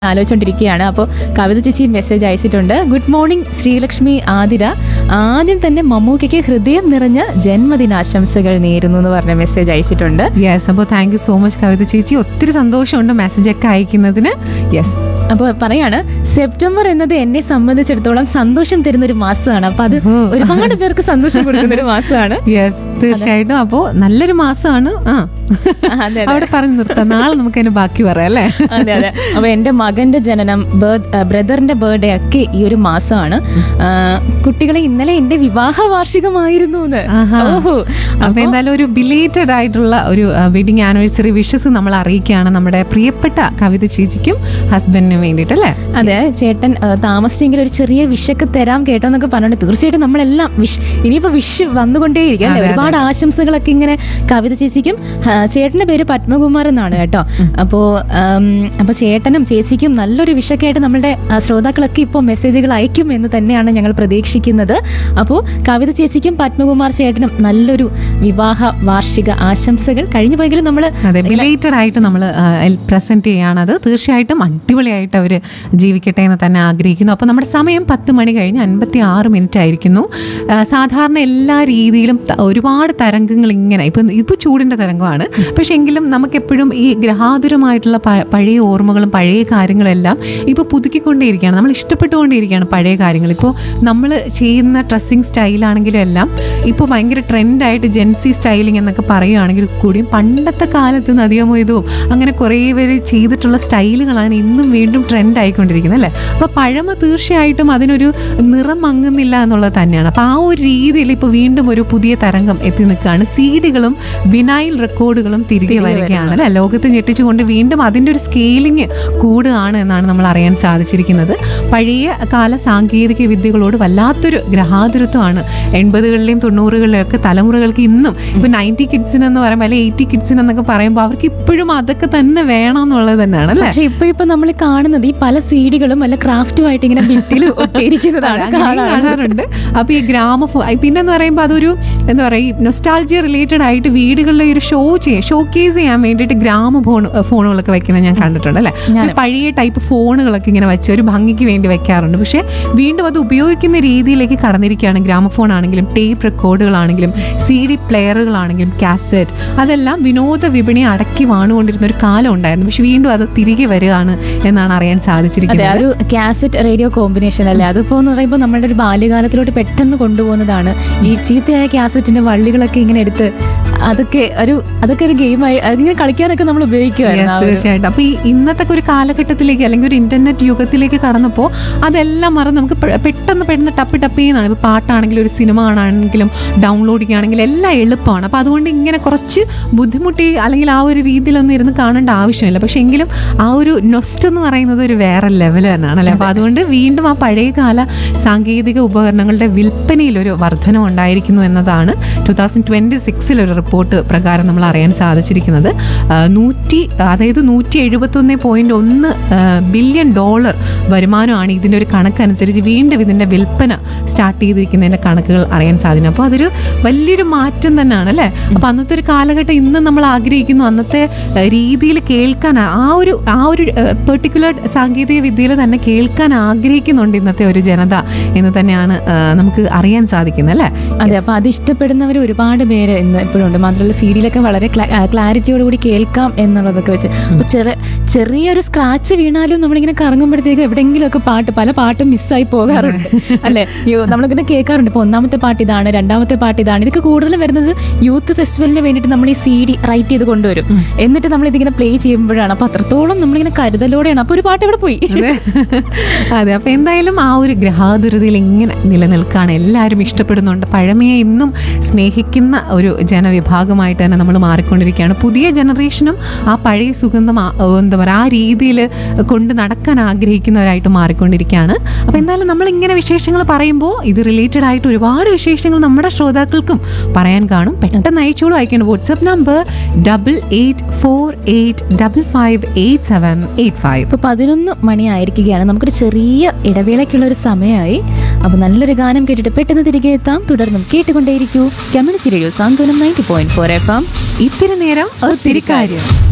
ആലോചിച്ചുകൊണ്ടിരിക്കുകയാണ് അപ്പോൾ കവിത ചേച്ചി മെസ്സേജ് അയച്ചിട്ടുണ്ട് ഗുഡ് മോർണിംഗ് ശ്രീലക്ഷ്മി ആതിര ആദ്യം തന്നെ മമ്മൂക്കയ്ക്ക് ഹൃദയം നിറഞ്ഞ ജന്മദിനാശംസകൾ നേരുന്നു എന്ന് പറഞ്ഞ മെസ്സേജ് അയച്ചിട്ടുണ്ട് യെസ് അപ്പോൾ thank you so much Kavitha ചേച്ചി ഒത്തിരി സന്തോഷമുണ്ട് മെസ്സേജ് ഒക്കെ അയക്കുന്നതിന് യെസ് അപ്പോൾ പറയാണ് സെപ്റ്റംബർ എന്നത് എന്നെ സംബന്ധിച്ചിടത്തോളം സന്തോഷം തരുന്ന ഒരു മാസമാണ് അപ്പൊ അത് ഉം. ഒരുപാട് പേർക്ക് സന്തോഷം കൊടുക്കുന്ന ഒരു മാസമാണ് യെസ് തീർച്ചയായിട്ടും അപ്പോൾ നല്ലൊരു മാസമാണ് ആ അതെ, അതെ. അവിടെ പറഞ്ഞു നിർത്താം നാളെ നമുക്ക് അതിന് ബാക്കി പറയാം അല്ലേ അതെ അതെ അപ്പൊ എന്റെ മകന്റെ ജനനം ബ്രദറിന്റെ ബർത്ത്ഡേ ഒക്കെ ഈ ഒരു മാസമാണ് ആ, കുട്ടികളെ ഇന്നലെ എന്റെ വിവാഹ വാർഷികമായിരുന്നു എന്ന്. ആഹാ. ഓഹോ അപ്പൊ എന്തായാലും ഒരു ബിലേറ്റഡ് ആയിട്ടുള്ള ഒരു വെഡിങ് ആനിവേഴ്സറി വിഷസ് നമ്മൾ അറിയിക്കുകയാണ് നമ്മുടെ പ്രിയപ്പെട്ട കവിത ചേച്ചിക്കും ഹസ്ബൻഡിനും വേണ്ടിയിട്ട് അല്ലേ അതെ ചേട്ടൻ ആ, താമസിച്ചെങ്കിൽ ഒരു ചെറിയ വിഷൊക്കെ തരാം കേട്ടോ എന്നൊക്കെ പറഞ്ഞിട്ട് തീർച്ചയായിട്ടും നമ്മളെല്ലാം വിഷ് ഇനിയിപ്പോ വിഷ് വന്നുകൊണ്ടേയിരിക്കും അല്ലെ അതെ, അതെ. ഒരുപാട് ആശംസകളൊക്കെ ഇങ്ങനെ കവിത ചേച്ചിക്കും ആ, ചേട്ടന്റെ പേര് പത്മകുമാർ എന്നാണ് കേട്ടോ അപ്പോ ആം, അപ്പൊ ചേട്ടനും ചേച്ചിക്കും നല്ലൊരു വിഷൊക്കെ ആയിട്ട് നമ്മുടെ ആ, ശ്രോതാക്കളൊക്കെ ഇപ്പോൾ മെസ്സേജുകൾ അയക്കും എന്ന് തന്നെയാണ് ഞങ്ങൾ പ്രതീക്ഷിക്കുന്നത് അപ്പോൾ കവിത ചേച്ചിക്കും പത്മകുമാർ ചേട്ടനും നല്ലൊരു വിവാഹ വാർഷിക ആശംസകൾ കഴിഞ്ഞു പോയെങ്കിലും നമ്മൾ അതെ ബിലേറ്റഡ് ആയിട്ട് നമ്മൾ പ്രസന്റ് ചെയ്യാണത് തീർച്ചയായിട്ടും അടിപൊളിയായിട്ട് അവർ ജീവിക്കട്ടെ എന്ന് തന്നെ ആഗ്രഹിക്കുന്നു അപ്പോൾ നമ്മുടെ സമയം പത്ത് മണി കഴിഞ്ഞ് അൻപത്തി ആറ് മിനിറ്റ് ആയിരിക്കുന്നു ആ, സാധാരണ എല്ലാ രീതിയിലും ത- ഒരുപാട് തരംഗങ്ങൾ ഇങ്ങനെ ഇപ്പം ഇപ്പോൾ ചൂടിൻ്റെ തരംഗമാണ് പക്ഷേ എങ്കിലും നമുക്കെപ്പോഴും ഈ ഗ്രഹാതുരമായിട്ടുള്ള പ- പഴയ ഓർമ്മകളും പഴയ കാര്യങ്ങളെല്ലാം ഇപ്പോൾ പുതുക്കിക്കൊണ്ടേയിരിക്കുകയാണ് നമ്മൾ ഇഷ്ടപ്പെട്ടുകൊണ്ടേയിരിക്കുകയാണ് പഴയ കാര്യങ്ങൾ ഇപ്പോൾ നമ്മൾ ചെയ്യുന്ന ഡ്രസ്സിങ് സ്റ്റൈലാണെങ്കിലും എല്ലാം ഇപ്പോൾ ഭയങ്കര ട്രെൻഡായിട്ട് ജെൻസി സ്റ്റൈലിംഗ് എന്നൊക്കെ പറയുകയാണെങ്കിൽ കൂടിയും പണ്ടത്തെ കാലത്ത് നദിയമൊയ്തും അങ്ങനെ കുറേ പേര് ചെയ്തിട്ടുള്ള സ്റ്റൈലുകളാണ് ഇന്നും വീണ്ടും ട്രെൻഡ് ആയിക്കൊണ്ടിരിക്കുന്നത് അല്ലേ അപ്പോൾ പഴമ തീർച്ചയായിട്ടും അതിനൊരു നിറം മങ്ങുന്നില്ല എന്നുള്ളത് തന്നെയാണ് അപ്പോൾ ആ ഒരു രീതിയിൽ ഇപ്പോൾ വീണ്ടും ഒരു പുതിയ തരംഗം എത്തി നിൽക്കുകയാണ് സീഡികളും വിനൈൽ റെക്കോർഡുകളും തിരികെ വരികയാണ് അല്ലേ ലോകത്ത് ഞെട്ടിച്ചുകൊണ്ട് വീണ്ടും അതിൻ്റെ ഒരു സ്കെയിലിംഗ് കൂടുകയാണ് എന്നാണ് നമ്മൾ അറിയാൻ സാധിച്ചിരിക്കുന്നത് പഴയ കാല സാങ്കേതിക വിദ്യകളോട് വല്ലാത്തൊരു ഗ്രഹാതുരത്വമാണ് എൺപതുകളിലെയും തൊണ്ണൂറുകളിലെയും ഒക്കെ തലമുറകൾക്ക് ഇന്നും ഇപ്പൊ നയൻറ്റി കിഡ്സിന് എന്ന് പറയുമ്പോൾ അല്ലെങ്കിൽ എയ്റ്റി കിഡ്സിന് എന്നൊക്കെ പറയുമ്പോൾ അവർക്ക് ഇപ്പോഴും അതൊക്കെ തന്നെ വേണം എന്നുള്ളത് തന്നെയാണ് അല്ലേ പക്ഷെ ഇപ്പൊ ഇപ്പൊ നമ്മൾ കാണുന്നത് ഈ പല സീഡികളും വല്ല ക്രാഫ്റ്റുമായിട്ട് ഇങ്ങനെ ഭിത്തിയിൽ ഒട്ടിയിരിക്കുന്നതാണ് അങ്ങനെയും കാണാറ്. കാണാറുണ്ട് അപ്പൊ ഈ ഗ്രാമഫോ പിന്നെന്ന് പറയുമ്പോൾ അതൊരു എന്താ പറയുക ഈ നൊസ്റ്റാൾജിയ റിലേറ്റഡ് ആയിട്ട് വീടുകളിലെ ഒരു ഷോ ചെയ്യാൻ ഷോ കേസ് ചെയ്യാൻ വേണ്ടിയിട്ട് ഗ്രാമ ഫോൺ ഫോണുകളൊക്കെ വെക്കുന്നത് ഞാൻ കണ്ടിട്ടുണ്ട് അല്ലേ ഞാനും. ഈ പഴയ ടൈപ്പ് ഫോണുകളൊക്കെ ഇങ്ങനെ വെച്ച് ഒരു ഭംഗിക്ക് വേണ്ടി വെക്കാറുണ്ട് പക്ഷേ വീണ്ടും അത് ഉപയോഗിക്കുന്ന രീതിയിലേക്ക് കടന്നിരിക്കുകയാണ് ഗ്രാമഫോൺ ആണെങ്കിലും ടേപ്പ് റെക്കോർഡുകളാണെങ്കിലും സി ഡി പ്ലെയറുകളാണെങ്കിലും കാസറ്റ് അതെല്ലാം വിനോദ വിപണി അടക്കി വാണുകൊണ്ടിരുന്ന ഒരു കാലം ഉണ്ടായിരുന്നു പക്ഷെ വീണ്ടും അത് തിരികെ വരികയാണ് എന്നാണ് അറിയാൻ അതെ സാധിച്ചിരിക്കുന്നത് ആ ഒരു കാസറ്റ് റേഡിയോ കോമ്പിനേഷൻ അല്ലേ അതിപ്പോ എന്ന് പറയുമ്പോൾ നമ്മുടെ ഒരു ബാല്യകാലത്തിലോട്ട് പെട്ടെന്ന് കൊണ്ടുപോകുന്നതാണ് ഈ ചീത്തയായ കാസറ്റിന്റെ വള്ളികളൊക്കെ ഇങ്ങനെ എടുത്ത് അതൊക്കെ ഒരു അതൊക്കെ ഒരു ഗെയിമായി അതിങ്ങനെ കളിക്കാനൊക്കെ നമ്മൾ Yes, ഉപയോഗിക്കുമായിരുന്നു ആ ഒരു- തീർച്ചയായിട്ടും അപ്പൊ ഈ ഇന്നത്തെ ഒരു കാലഘട്ടത്തിലേക്ക് അല്ലെങ്കിൽ ഒരു ഇന്റർനെറ്റ് യുഗത്തിലേക്ക് കടന്നപ്പോൾ അതെല്ലാം മറന്ന് നമുക്ക് പെ- പെട്ടെന്ന് പെട്ടെന്ന് ടപ്പ് ടപ്പ് ചെയ്യുന്നതാണ് ഇപ്പൊ പാട്ടാണെങ്കിലും ഒരു സിനിമ ആണെങ്കിലും ഡൗൺലോഡിങ് ആണെങ്കിലും എല്ലാം എളുപ്പമാണ് അപ്പൊ അതുകൊണ്ട് ഇങ്ങനെ കുറച്ച് ബുദ്ധിമുട്ടി അല്ലെങ്കിൽ ആ ഒരു രീതിയിലൊന്നും ഇരുന്ന് കാണേണ്ട ആവശ്യമില്ല പക്ഷെ എങ്കിലും ആ ഒരു നൊസ്റ്റ് എന്ന് പറയുന്നത് ഒരു വേറെ ലെവൽ തന്നെയാണ് അല്ലേ അപ്പൊ അതുകൊണ്ട് വീണ്ടും ആ പഴയകാല സാങ്കേതിക ഉപകരണങ്ങളുടെ വിൽപ്പനയിൽ ഒരു വർധനം ഉണ്ടായിരിക്കുന്നു എന്നതാണ് ടു തൗസൻഡ് ട്വന്റി സിക്സിൽ ഒരു റിപ്പോർട്ട് പ്രകാരം നമ്മൾ അറിയാൻ സാധിച്ചിരിക്കുന്നത് ആ, നൂറ്റി അതായത് നൂറ്റി എഴുപത്തൊന്ന് പോയിന്റ് ഒന്ന് ബില്യൺ ഡോളർ വരുമാനമാണ് ഇതിന്റെ ഒരു കണക്കനുസരിച്ച് വീണ്ടും ഇതിന്റെ വിൽപ്പന സ്റ്റാർട്ട് ചെയ്തിരിക്കുന്നതിന്റെ കണക്കുകൾ അറിയാൻ സാധിക്കും അപ്പോൾ അതൊരു വലിയൊരു മാറ്റം തന്നെയാണ് അല്ലേ അപ്പൊ അന്നത്തെ ഒരു കാലഘട്ടം ഇന്ന് നമ്മൾ ആഗ്രഹിക്കുന്നു അന്നത്തെ രീതിയിൽ കേൾക്കാൻ ആ ഒരു ആ ഒരു പെർട്ടിക്കുലർ സാങ്കേതിക വിദ്യയിൽ തന്നെ കേൾക്കാൻ ആഗ്രഹിക്കുന്നുണ്ട് ഇന്നത്തെ ഒരു ജനത എന്ന് തന്നെയാണ് ആ, നമുക്ക് അറിയാൻ സാധിക്കുന്നത് അല്ലേ അതെ അപ്പൊ അത് ഇഷ്ടപ്പെടുന്നവർ ഒരുപാട് പേര് ഇന്ന് ഇപ്പോഴും ഉണ്ട് മാത്രമല്ല സി ഡിയിലൊക്കെ വളരെ ക്ലാരിറ്റിയോട് കൂടി കേൾക്കാം എന്നുള്ളതൊക്കെ വെച്ച് അപ്പൊ ചെറിയ ചെറിയൊരു സ്ക്രാച്ച് വീണാലും നമ്മളിങ്ങനെ കറങ്ങുമ്പോഴത്തേക്ക് എവിടെയെങ്കിലുമൊക്കെ പാട്ട് പല പാട്ടും മിസ്സായി പോകാറുണ്ട് അല്ലെ നമ്മളിങ്ങനെ കേൾക്കാറുണ്ട് ഇപ്പൊ ഒന്നാമത്തെ പാട്ട് ഇതാണ് രണ്ടാമത്തെ പാട്ട് ഇതാണ് ഇതൊക്കെ കൂടുതലും വരുന്നത് യൂത്ത് ഫെസ്റ്റിവലിന് വേണ്ടിയിട്ട് നമ്മൾ ഈ സി ഡി റൈറ്റ് ചെയ്ത് കൊണ്ടുവരും എന്നിട്ട് നമ്മൾ ഇതിങ്ങനെ പ്ലേ ചെയ്യുമ്പോഴാണ് അപ്പൊ അത്രത്തോളം നമ്മളിങ്ങനെ കരുതലോടെയാണ് അപ്പൊ ഒരു പാട്ട് ഇവിടെ പോയി അതെ അതെ അപ്പൊ എന്തായാലും ആ ഒരു ഗ്രഹാതുരതയിൽ ഇങ്ങനെ നിലനിൽക്കുകയാണ് എല്ലാവരും ഇഷ്ടപ്പെടുന്നുണ്ട് പഴമയെ ഇന്നും സ്നേഹിക്കുന്ന ഒരു ജനവിഭാഗമായിട്ട് തന്നെ നമ്മൾ മാറിക്കൊണ്ടിരിക്കുകയാണ് പുതിയ ജനറേഷനും ആ പഴയ സുഗന്ധം ആ- എന്താ പറയുക ആ രീതിയിൽ കൊണ്ട് നടക്കാൻ ആഗ്രഹിക്കുന്നവരായിട്ട് മാറിക്കൊണ്ടിരിക്കുകയാണ് അപ്പൊ എന്തായാലും നമ്മൾ ഇങ്ങനെ വിശേഷങ്ങൾ പറയുമ്പോൾ ഇത് റിലേറ്റഡ് ആയിട്ട് ഒരുപാട് വിശേഷങ്ങൾ നമ്മുടെ ശ്രോതാക്കൾക്കും പറയാൻ കാണും പെട്ടെന്ന് അയച്ചോളൂ അയക്കേണ്ട WhatsApp number double eight four eight double five eight seven eight five ഇപ്പൊ പതിനൊന്ന് മണി ആയിരിക്കുകയാണ് നമുക്കൊരു ചെറിയ ഇടവേളയ്ക്കുള്ള ഒരു സമയമായി അപ്പൊ നല്ലൊരു ഗാനം കേട്ടിട്ട് പെട്ടെന്ന് തിരികെ എത്താം തുടർന്നും കേട്ടുകൊണ്ടേയിരിക്കൂ community radio Santhwanam ninety point four F M ഇത്തിരി നേരം ഒത്തിരി കാര്യം